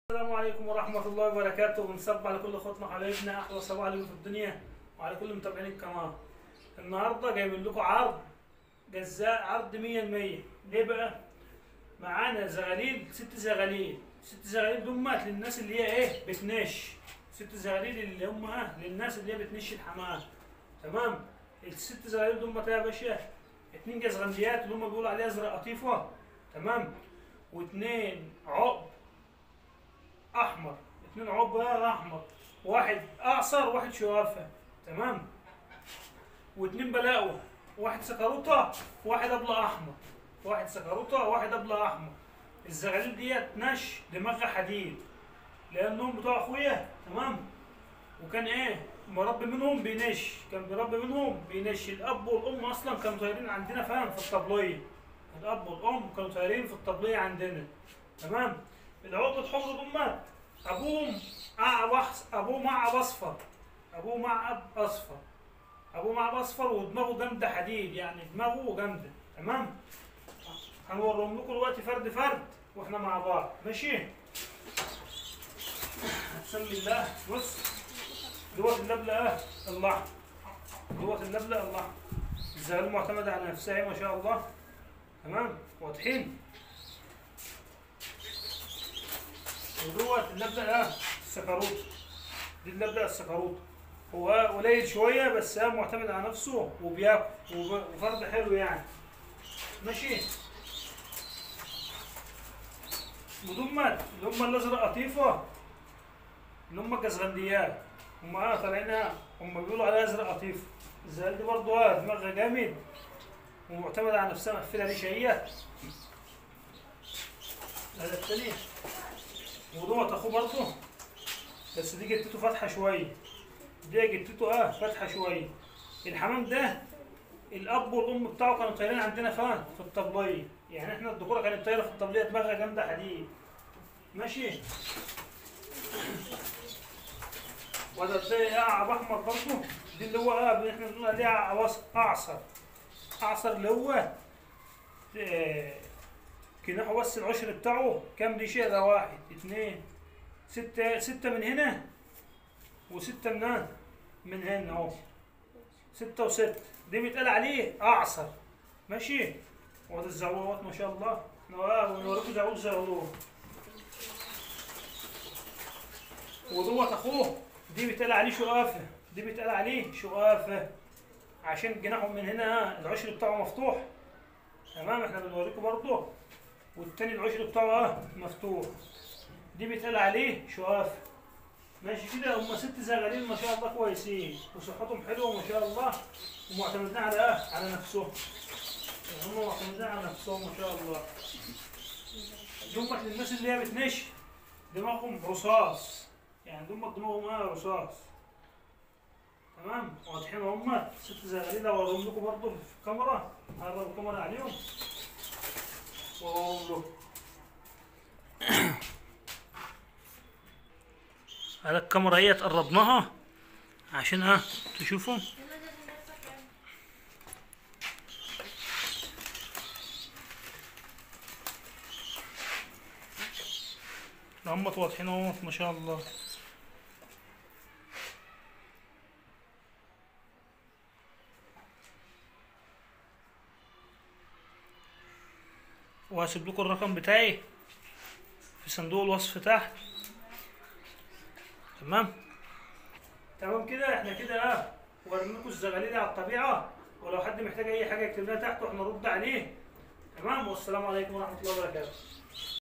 السلام عليكم ورحمة الله وبركاته ونصب على كل اخواتنا وحبايبنا أحلى صباح عليكم في الدنيا وعلى كل متابعين القناة. النهاردة جايبين لكم عرض جزاء عرض 100% ليه بقى؟ معانا زغاليل ست زغاليل ست زغاليل دمت للناس اللي هي ايه بتنش ست زغاليل اللي هم اه للناس اللي هي بتنش الحمام تمام الست زغاليل دمت يا باشا اتنين جزغنديات اللي هم بيقولوا عليها ازرق قطيفة تمام واتنين عقب احمر اتنين عقب بقى احمر واحد اعصر واحد شوافة تمام واتنين بلاوة واحد سكروطة واحد ابلة احمر واحد سكروطة واحد ابلة احمر الزغاليل ديت نش دماغها حديد لانهم بتوع اخويا تمام وكان ايه مربي منهم بينش كان بيربي منهم بينش الاب والام اصلا كانوا طايرين عندنا فاهم في الطبليه الاب والام كانوا طايرين في الطبليه عندنا تمام العقد حمر الامات ابوهم اعب أحس- ابوه معب اصفر ابوه معب اصفر ابوه معب اصفر ودماغه جامده حديد يعني دماغه جامده تمام هنوريهم لكم دلوقتي فرد فرد واحنا مع بعض ماشي بسم الله بص دوت اللبلة اه الله دوت اللبلة الله الزغال معتمدة على نفسها اهي ما شاء الله تمام واضحين ودوت اللبلة اه السكروت دي اللبلة السكروت هو قليل شوية بس هو معتمد على نفسه وبياكل وب- وفرد حلو يعني ماشي ودمت اللي هم الازرق قطيفة اللي هم الجزغنديات هم اه طالعين هم بيقولوا عليها ازرق قطيفة الزغال دي برضه اه دماغها جامد ومعتمدة على نفسها مقفلة ريشة هي هذا التاني ودوت اخوه برضه بس دي جتته فاتحة شوية دي جتته اه فاتحة شوية الحمام ده الاب والام بتاعه كانوا طايرين عندنا فين في الطبليه يعني احنا الذكوره كانت طايره في الطبليه دماغها جامده حديد ماشي وده ده اعب احمر برضه دي اللي هو اه احنا بنقول عليها عواص- اعصر اعصر اللي هو آه، كناحه بس العشر بتاعه كام دي شيء ده واحد اتنين ستة ستة من هنا وستة من هنا من هنا اهو ستة وستة دي بيتقال عليه أعصر ماشي وهذا الزعوات ما شاء الله نواه ونوريكم زعوت زعوت ودوت أخوه دي بيتقال عليه شقافة دي بيتقال عليه شقافة عشان جناحهم من هنا العشر بتاعه مفتوح تمام احنا بنوريكم برضه والتاني العشر بتاعه اه مفتوح دي بيتقال عليه شقافة ماشي كده هم ست زغالين ما شاء الله كويسين وصحتهم حلوه ما شاء الله ومعتمدين على ايه؟ على نفسهم يعني هم معتمدين على نفسهم ما شاء الله دمت للناس اللي هي بتنش دماغهم رصاص يعني دمت دماغهم اه رصاص تمام واضحين هم ست زغالين لو اوريهم لكم برضه في الكاميرا هقرب الكاميرا عليهم واقول لكم على الكاميرا هي قربناها عشان ها تشوفوا هم واضحين اهو ما شاء الله وهسيب لكم الرقم بتاعي في صندوق الوصف تحت تمام تمام كده احنا كده اه ورينا لكم الزغاليل على الطبيعه ولو حد محتاج اي حاجه يكتب لنا تحت واحنا نرد عليه تمام والسلام عليكم ورحمه الله وبركاته